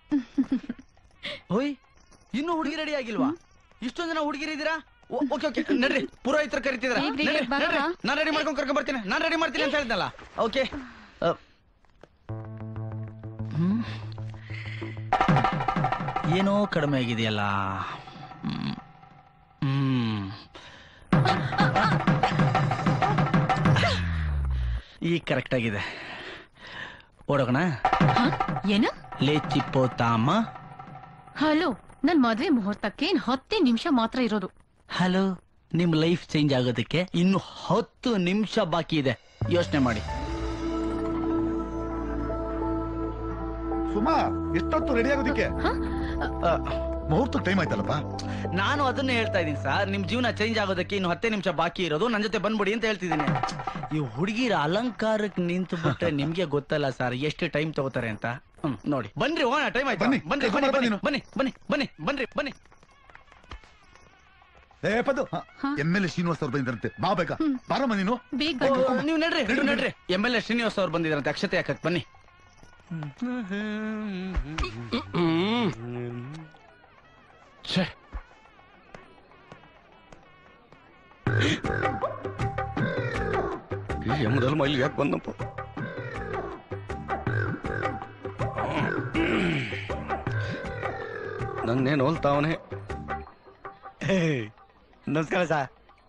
ಹೋಯ್ ಇನ್ನೂ ಹುಡುಗಿ ರೆಡಿ ಆಗಿಲ್ವಾ ಇಷ್ಟೊಂದ್ ಜನ ಹುಡುಗಿರಿ ಇದೀರಾ ಓಕೆ ಓಕೆ ನಡ್ರಿ ಪುರೋಹಿತರು ಕರಿತಿದ್ರ ಬೇಗ, ಬೇಗ, ಬಾ, ಬಾ. ನಾನ್ ರೆಡಿ ಮಾಡ್ಕೊಂಡ್ ಕರ್ಕೊಂಡ್ ಬರ್ತೀನಿ ನಾನ್ ರೆಡಿ ಮಾಡ್ತೀನಿ ಅಂತ ಹೇಳಿದ್ನಲ್ಲ ಓಕೆ ಏನೋ ಕಡಿಮೆ ಆಗಿದೆಯಲ್ಲ ಹ್ಮ್. ಹ್ಮ್ ಈಗ ಕರೆಕ್ಟ್ ಆಗಿದೆ ಓಡೋಣ ಏನ ಲೇ ಚಿಪ್ಪೋತಾಮ ಹಲೋ ನನ್ ಮದ್ವೆ ಮುಹೂರ್ತಕ್ಕೆ ಇನ್ ಹತ್ತೇ ನಿಮಿಷ ಮಾತ್ರ ಇರೋದು ಹಲೋ ನಿಮ್ ಲೈಫ್ ಚೇಂಜ್ ಆಗೋದಕ್ಕೆ ಇನ್ನು ಹತ್ತು ನಿಮಿಷ ಬಾಕಿ ಇದೆ ಯೋಚನೆ ಮಾಡಿ ಸುಮಾ ಎಷ್ಟೊತ್ತು ರೆಡಿ ಆಗೋದಿಕ್ಕೆ ಆ, ಮುಹೂರ್ತಕ್ಕೆ ಟೈಮ್ ಆಯ್ತಲ್ಲಪ್ಪ ನಾನು ಅದನ್ನೇ ಹೇಳ್ತಾ ಇದ್ದೀನಿ ಸರ್ ನಿಮ್ ಜೀವನ ಚೇಂಜ್ ಆಗೋದಕ್ಕೆ ಇನ್ನು ಹತ್ತೇ ನಿಮಿಷ ಬಾಕಿ ಇರೋದು ನನ್ನ ಜೊತೆ ಬಂದ್ಬಿಡಿ ಅಂತ ಹೇಳ್ತಿದ್ದೀನಿ ಈ ಹುಡುಗಿರ ಅಲಂಕಾರಕ್ಕೆ ನಿಂತು ಬಿಟ್ರೆ ನಿಮ್ಗೆ ಗೊತ್ತಲ್ಲ ಸರ್ ಎಷ್ಟು ಟೈಮ್ ತಗೋತಾರೆ ಅಂತ ಹ್ಮ್ ನೋಡಿ ಬನ್ರಿ ಹೋಣ ಟೈಮ್ ಆಯ್ತು ಬನ್ನಿ, ಬನ್ನಿ ಕರ್ಕೊಂಡ್ ಬನ್ನಿ ಬಾ ಬನ್ನಿ ಬನ್ನಿ ಬನ್ನಿ ಬನ್ನಿ ಬನ್ನಿ ಬನ್ನಿ ಏ Paddu M L A Srinivas ಅವ್ರು ಬಂದಿರಂತೆ ಬಾ ಬೇಕಾ ಬಾರಮ್ಮ ನೀನು ಬೇಗ ಓ, ಬನ್ನಿ. ನೀವು ನಡ್ರಿ ನೀವು ನಡ್ರಿ ಎಮ್ ಎಲ್ ಎ ಶ್ರೀನಿವಾಸ್ ಅವ್ರು ಬಂದಿದ್ರಂತೆ ಅಕ್ಷತೆ ಹಾಕಕ್ ಬನ್ನಿ ಛೇ ಈ ಯಮದಲ್ಲಿ ಮೈಲಿ ಯಾಕೆ ಬಂದಪ್ಪ ನನ್ನೇನು ಹೋಲ್ತಾವನೆ ನಮಸ್ಕಾರ ಸಾ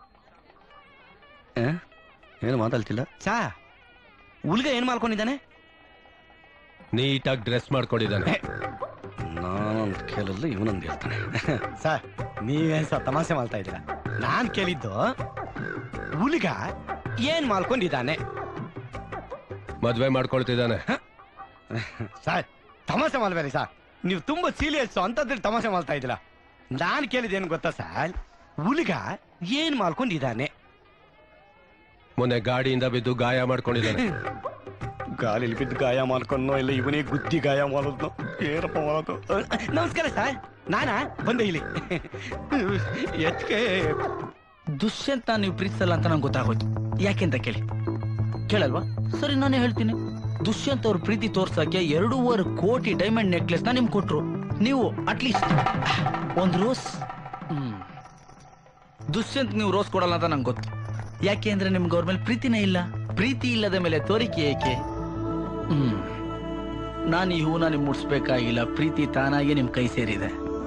ಏನು ಮಾತಾಡ್ತಿಲ್ಲ ಸಾ ಹುಲ್ಗ ಏನ್ ಮಾಡ್ಕೊಂಡಿದ್ದಾನೆ ನೀಟಾಗಿ ಡ್ರೆಸ್ ಮಾಡ್ಕೊಂಡಿದ್ದಾನೆ ನಾನೊಂದು ಕೇಳಲ್ಲ ಇವನೊಂದು ಹೇಳ್ತಾನೆ ಸರ್ ನೀವೇನ್ ಸರ್ ತಮಾಷೆ ಮಾಡ್ತಾ ಇದ್ದೀರಾ ನಾನ್ ಕೇಳಿದ್ದು ಹುಲಿಗ ಏನ್ ಮಾಡ್ಕೊಂಡಿದ್ದಾನೆ ಮದ್ವೆ ಮಾಡ್ಕೊಳ್ತಿದ್ದಾನೆ ಸರ್ ತಮಾಷೆ ಮಾಡ್ಬೇಡಿ ಸರ್ ನೀವು ತುಂಬಾ ಸೀರಿಯಸ್ ಅಂತದ್ರಲ್ಲಿ ತಮಾಷೆ ಮಾಡ್ತಾ ಇದ್ದೀರಾ ನಾನ್ ಕೇಳಿದ್ದೇನು ಗೊತ್ತಾ ಸರ್ ಹುಲಿಗ ಏನ್ ಮಾಡ್ಕೊಂಡಿದ್ದಾನೆ ಮೊನ್ನೆ ಗಾಡಿಯಿಂದ ಬಿದ್ದು ಗಾಯ ಮಾಡ್ಕೊಂಡಿದ್ದಾನೆ ಗಾಳಿಲಿ ಬಿದ್ದು ಗಾಯ ಮಾಡ್ಕೊಂಡ್ನೋ ಇಲ್ಲ ಇವನೇ ಗುದ್ದಿ ಗಾಯ ಮಾಡೋದ್ನೋ ಏನಪ್ಪ ಮಾಡೋದು ನಮಸ್ಕಾರ ಸರ್ ನಾನಾ ಬಂದೆ ಇಲ್ಲಿ ಎತ್ಕೆ ದುಷ್ಯಂತ ನೀವು ಪ್ರೀತಿಸಲ್ಲ ಅಂತ ನಂಗೆ ಗೊತ್ತಾಗೋಯ್ತು ಯಾಕೆಂತ ಕೇಳಿ ಕೇಳಲ್ವಾ ಸರಿ ನಾನೇ ಹೇಳ್ತೀನಿ ದುಷ್ಯಂತ್ ಅವ್ರ ಪ್ರೀತಿ ತೋರ್ಸಕ್ಕೆ ಎರಡೂವರೆ ಕೋಟಿ ಡೈಮಂಡ್ ನೆಕ್ಲೆಸ್ ನ ನಿಮ್ಗೆ ಕೊಟ್ರು ನೀವು ಅಟ್ಲೀಸ್ಟ್ ಒಂದ್ ರೋಸ್ ಹ್ಮ್ ದುಷ್ಯಂತ್ ನೀವು ರೋಸ್ ಕೊಡಲ್ಲ ಅಂತ ನಂಗೆ ಗೊತ್ತು ಯಾಕೆ ಅಂದ್ರೆ ನಿಮ್ಗೆ ಅವ್ರ ಮೇಲೆ ಪ್ರೀತಿನೇ ಇಲ್ಲ ಪ್ರೀತಿ ಇಲ್ಲದ ಮೇಲೆ ತೋರಿಕೆ ಏಕೆ ಹ್ಮ್ ನಾನು ಈ ಹೂನ ನಿಮ್ ಮುಡ್ಸ್ಬೇಕಾಗಿಲ್ಲ ಪ್ರೀತಿ ತಾನಾಗಿ ನಿಮ್ ಕೈ ಸೇರಿದೆ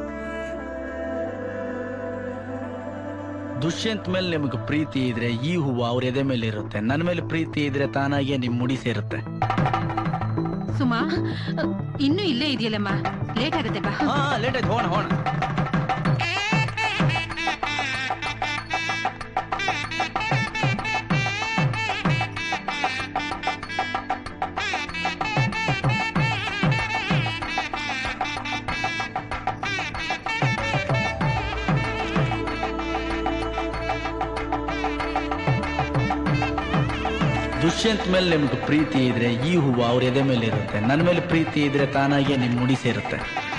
ದುಷ್ಯಂತ್ ಮೇಲೆ ನಿಮ್ಗೆ ಪ್ರೀತಿ ಇದ್ರೆ ಈ ಹೂವು ಅವ್ರ ಎದೆ ಮೇಲೆ ಇರುತ್ತೆ ನನ್ನ ಮೇಲೆ ಪ್ರೀತಿ ಇದ್ರೆ ತಾನಾಗಿಯೇ ನಿಮ್ ಮುಡಿ ಸೇರುತ್ತೆ ಸುಮಾ ಇನ್ನೂ ಇಲ್ಲೇ ಇದೆಯಲ್ಲಮ್ಮ ಲೇಟ್ ಆಗುತ್ತೆ ಬಾ ಹಾ ಲೇಟ್ ಆಯ್ತು ಹೋಣ ಹೋಣ ದುಷ್ಯಂತ್ ಮೇಲೆ ನಿಮ್ಗೆ ಪ್ರೀತಿ ಇದ್ರೆ ಈ ಹೂವು ಅವ್ರ ಎದೆ ಮೇಲೆ ಇರುತ್ತೆ ನನ್ನ ಮೇಲೆ ಪ್ರೀತಿ ಇದ್ರೆ ತಾನಾಗಿಯೇ ನಿಮ್ ಮುಡಿ ಸೇರುತ್ತೆ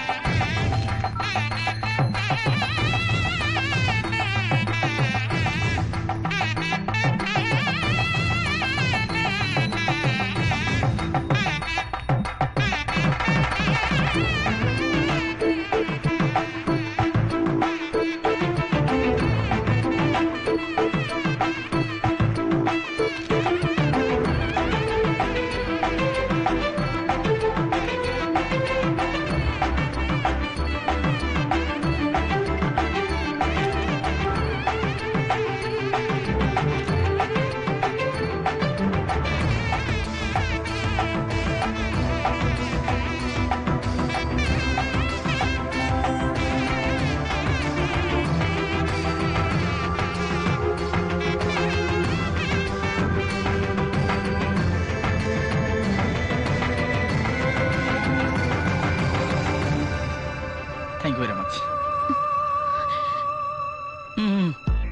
thank you very much hmm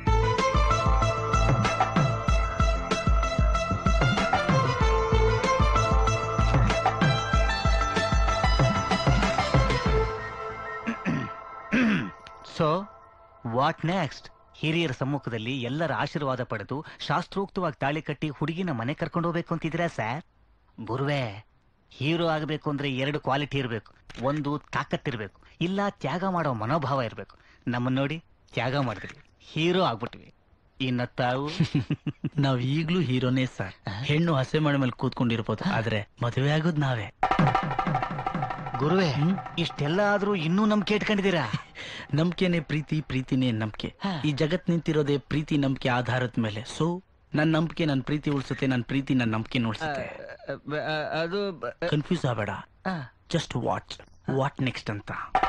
so what next ಹಿರಿಯರ ಸಮ್ಮುಖದಲ್ಲಿ ಎಲ್ಲರ ಆಶೀರ್ವಾದ ಪಡೆದು ಶಾಸ್ತ್ರೋಕ್ತವಾಗಿ ತಾಳಿ ಕಟ್ಟಿ ಹುಡುಗಿನ ಮನೆ ಕರ್ಕೊಂಡು ಹೋಗ್ಬೇಕು ಅಂತಿದ್ದೀರಾ ಸರ್ ಬುರ್ವೆ ಹೀರೋ ಆಗಬೇಕು ಅಂದ್ರೆ ಎರಡು ಕ್ವಾಲಿಟಿ ಇರಬೇಕು ಒಂದು ತಾಕತ್ತಿರ್ಬೇಕು ಇಲ್ಲ ತ್ಯಾಗ ಮಾಡೋ ಮನೋಭಾವ ಇರಬೇಕು ನಮ್ಮನ್ನ ನೋಡಿ ತ್ಯಾಗ ಮಾಡಿದ್ವಿ ಹೀರೋ ಆಗ್ಬಿಟ್ವಿ ಇನ್ನ ತಾವು ನಾವ್ ಈಗ್ಲೂ ಹೀರೋನೇ ಸರ್ ಹೆಣ್ಣು ಹಸೆ ಮಳೆ ಮೇಲೆ ಕೂತ್ಕೊಂಡಿರ್ಬೋದು ಆದ್ರೆ ಮದುವೆ ಆಗೋದ್ ನಾವೇ ಗುರುವೆ ಇಷ್ಟೆಲ್ಲ ಆದ್ರೂ ಇನ್ನೂ ನಂಬಿಕೆ ಇಟ್ಕೊಂಡಿದ್ದೀರಾ ನಂಬಿಕೆನೆ ಪ್ರೀತಿ ಪ್ರೀತಿನೇ ನಂಬಿಕೆ ಈ ಜಗತ್ ನಿಂತಿರೋದೇ ಪ್ರೀತಿ ನಂಬಿಕೆ ಆಧಾರದ ಮೇಲೆ ಸೊ ನನ್ ನಂಬಿಕೆ ನನ್ ಪ್ರೀತಿ ಉಳಿಸುತ್ತೆ ನನ್ ಪ್ರೀತಿ ನನ್ ನಂಬಿಕೆ ಉಳಿಸುತ್ತೆ ಅದು ಕನ್ಫ್ಯೂಸ್ ಆಗಬೇಡ ಜಸ್ಟ್ ವಾಟ್ ವಾಟ್ ನೆಕ್ಸ್ಟ್ ಅಂತ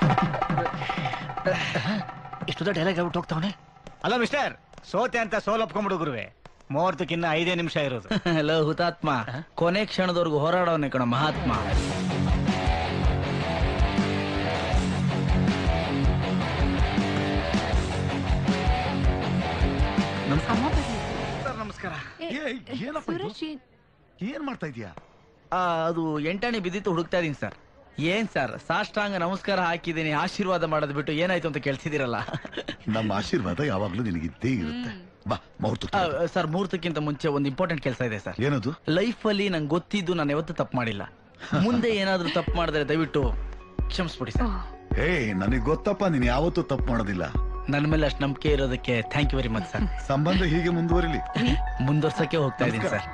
ಇಷ್ಟು ಡೈಲಾಗ್ ಆಗ್ಬಿಟ್ಟು ಹೋಗ್ತಾವನೆ ಅಲ್ಲ ಮಿಸ್ಟರ್ ಸೋತೆ ಅಂತ ಸೋಲ್ ಒಪ್ಕೊಂಡ್ಬಿಡು ಗುರುವೆ ಮೂವತ್ತಕ್ಕಿನ್ನ ಐದೇ ನಿಮಿಷ ಇರೋದು ಹಲೋ ಹುತಾತ್ಮ ಕೊನೆ ಕ್ಷಣದವರೆಗೂ ಹೋರಾಡೋನೆ ಕಣ ಮಹಾತ್ಮ ಅಮ್ಮ ಬರ್ಲಿ. ನಮಸ್ಕಾರ ಏ, ಏ, ಏನಪ್ಪ ಇದು? ಸುರೇಶ್ ಏನ್- ಏನ್ ಮಾಡ್ತಾ ಇದೀಯಾ ಆ, ಅದು ಎಂಟಾಣಿ ಬಿದ್ದಿತ್ತು ಹುಡುಕ್ತಾ ಇದೀನಿ ಸರ್ ಏನ್ ಸರ್ ಸಾಷ್ಟಾಂಗ ನಮಸ್ಕಾರ ಹಾಕಿದ್ದೀನಿ ಆಶೀರ್ವಾದ ಮಾಡೋದು ಬಿಟ್ಟು ಏನಾಯ್ತು ಅಂತ ಕೇಳ್ತಿದ್ದೀರಲ್ಲ ನಮ್ಮ ಆಶೀರ್ವಾದ ಯಾವಾಗ್ಲೂ ನಿನಗಿದ್ದೇ ಇರುತ್ತೆ ಬಾ ಮುಹೂರ್ತ ಆ, ಸರ್ ಮುಹೂರ್ತಕ್ಕಿಂತ ಮುಂಚೆ ಒಂದು ಇಂಪಾರ್ಟೆಂಟ್ ಕೆಲಸ ಇದೆ ಸರ್ ಏನದು ಲೈಫ್ ಅಲ್ಲಿ ನಂಗೆ ಗೊತ್ತಿದ್ದು ನಾನು ಯಾವತ್ತೂ ತಪ್ಪು ಮಾಡಿಲ್ಲ ಮುಂದೆ ಏನಾದ್ರೂ ತಪ್ಪು ಮಾಡಿದ್ರೆ ದಯವಿಟ್ಟು ಕ್ಷಮಿಸ್ಬಿಡಿ ಸರ್ ಏ ನನಗ್ ಗೊತ್ತಪ್ಪ ನೀನ್ ಯಾವತ್ತೂ ತಪ್ಪು ಮಾಡೋದಿಲ್ಲ ನನ್ನ ಮೇಲೆ ಅಷ್ಟು ನಂಬಿಕೆ ಇರೋದಕ್ಕೆ thank you very much sir ಸಂಬಂಧ ಹೀಗೆ ಮುಂದುವರಿಲಿ ಮುಂದುವರ್ಸಕ್ಕೆ ಹೋಗ್ತಾ ಇದ್ದೀನಿ ಸರ್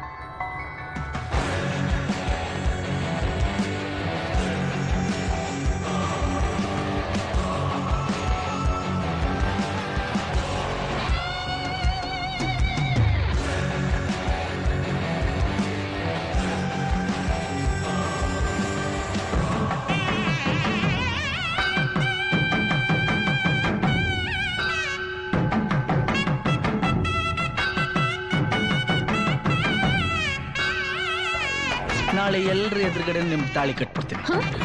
ನಾಳೆ ಎಲ್ಲರ ಎದುರುಗಡೆ ನಿಮ್ ತಾಳಿ ಕಟ್ಬಿಡ್ತೀನಿ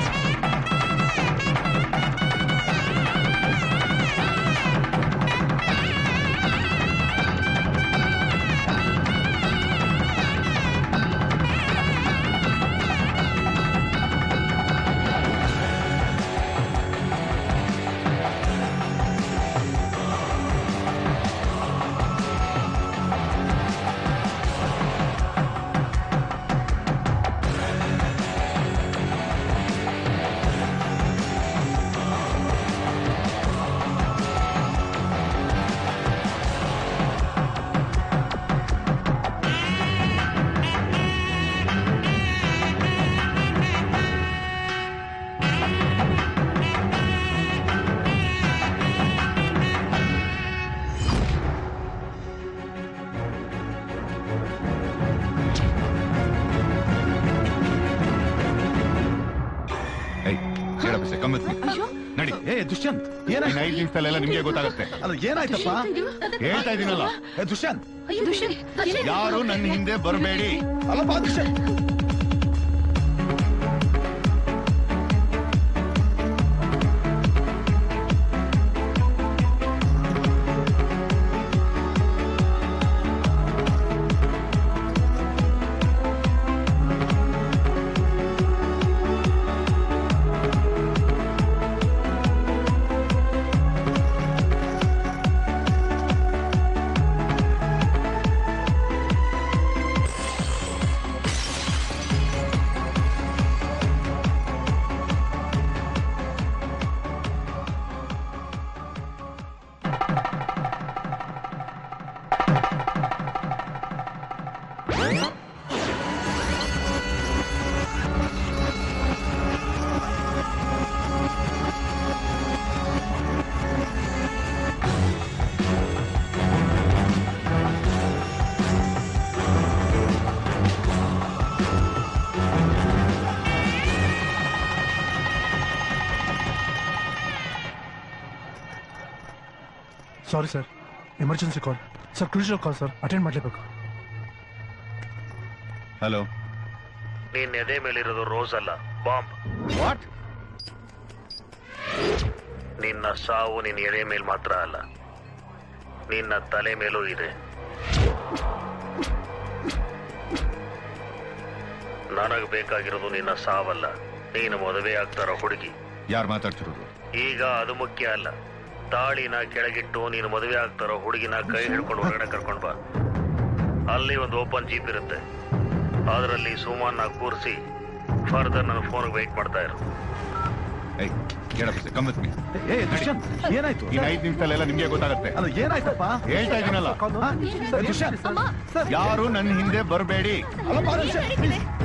ನಡಿ ಏ ದುಷ್ಯಂತ್ ಏನಾಯ್ತು ಐದು ನಿಮಿಷದಲ್ಲೆಲ್ಲ ನಿಮ್ಗೆ ಗೊತ್ತಾಗುತ್ತೆ ಅಲ್ಲ ಏನಾಯ್ತಪ್ಪ ಹೇಳ್ತಾ ಇದೀನಲ್ಲ ಏ ದುಷ್ಯಂತ್ ಅಯ್ಯೋ, ದುಷ್ಯಂತ್, ದುಷ್ಯಂತ್. ಯಾರು ನನ್ನ ಹಿಂದೆ ಬರಬೇಡಿ ಅಲ್ಲಪ್ಪ Dushyant sorry sir emergency call sir crucial call sir attend ಮಾಡಲೇಬೇಕು ಹಲೋ ನೀನ್ ಎದೆ ಮೇಲಿರೋದು ರೋಸ್ ಅಲ್ಲ ಬಾಂಬ್ ವಾಟ್ ನಿನ್ನ ಸಾವು ನಿನ್ನ ಎದೆ ಮೇಲ್ ಮಾತ್ರ ಅಲ್ಲ ನಿನ್ನ ತಲೆ ಮೇಲೂ ಇದೆ ನನಗ್ ಬೇಕಾಗಿರೋದು ನಿನ್ನ ಸಾವಲ್ಲ ನೀನು ಮದುವೆ ಆಗ್ತಾರ ಹುಡುಗಿ ಯಾರು ಮಾತಾಡ್ತಿರೋದು ಈಗ ಅದು ಮುಖ್ಯ ಅಲ್ಲ ತಾಳಿನ ಕೆಳಗಿಟ್ಟು ನೀನು ಮದುವೆ ಆಗ್ತಾರೋ ಹುಡುಗಿನ ಕೈ ಹಿಡ್ಕೊಂಡು ಹೊರಗಡೆ ಕರ್ಕೊಂಡ್ ಬಾ ಅಲ್ಲಿ ಒಂದು ಓಪನ್ ಜೀಪ್ ಇರುತ್ತೆ ಅದರಲ್ಲಿ ಸುಮಾನ ಕೂರಿಸಿ ಫರ್ದರ್ ನನ್ನ ಫೋನ್ ವೆಯ್ಟ್ ಮಾಡ್ತಾ ಇರು ಏಯ್ ಹೇಳಪ್ಪ ಕಮ್ ವಿತ್ ಮೀ ಏ ದುಷ್ಯಂತ್ ಏನಾಯ್ತು ಇನ್ ಐದ್ ನಿಮಿಷದಲ್ಲೆಲ್ಲ ನಿಮ್ಗೆ ಗೊತ್ತಾಗತ್ತೆ ಅದು ಏನಾಯ್ತಪ್ಪ ಹೇಳ್ತಾ ಇದೀನಲ್ಲ ಹಾ? ಏ, ದುಷ್ಯಂತ್ ಅಮ್ಮ ಸರ್ ಯಾರು ನನ್ನ ಹಿಂದೆ ಬರಬೇಡಿ ಅಲ್ಲಪ್ಪ ದುಷ್ಯಂತ್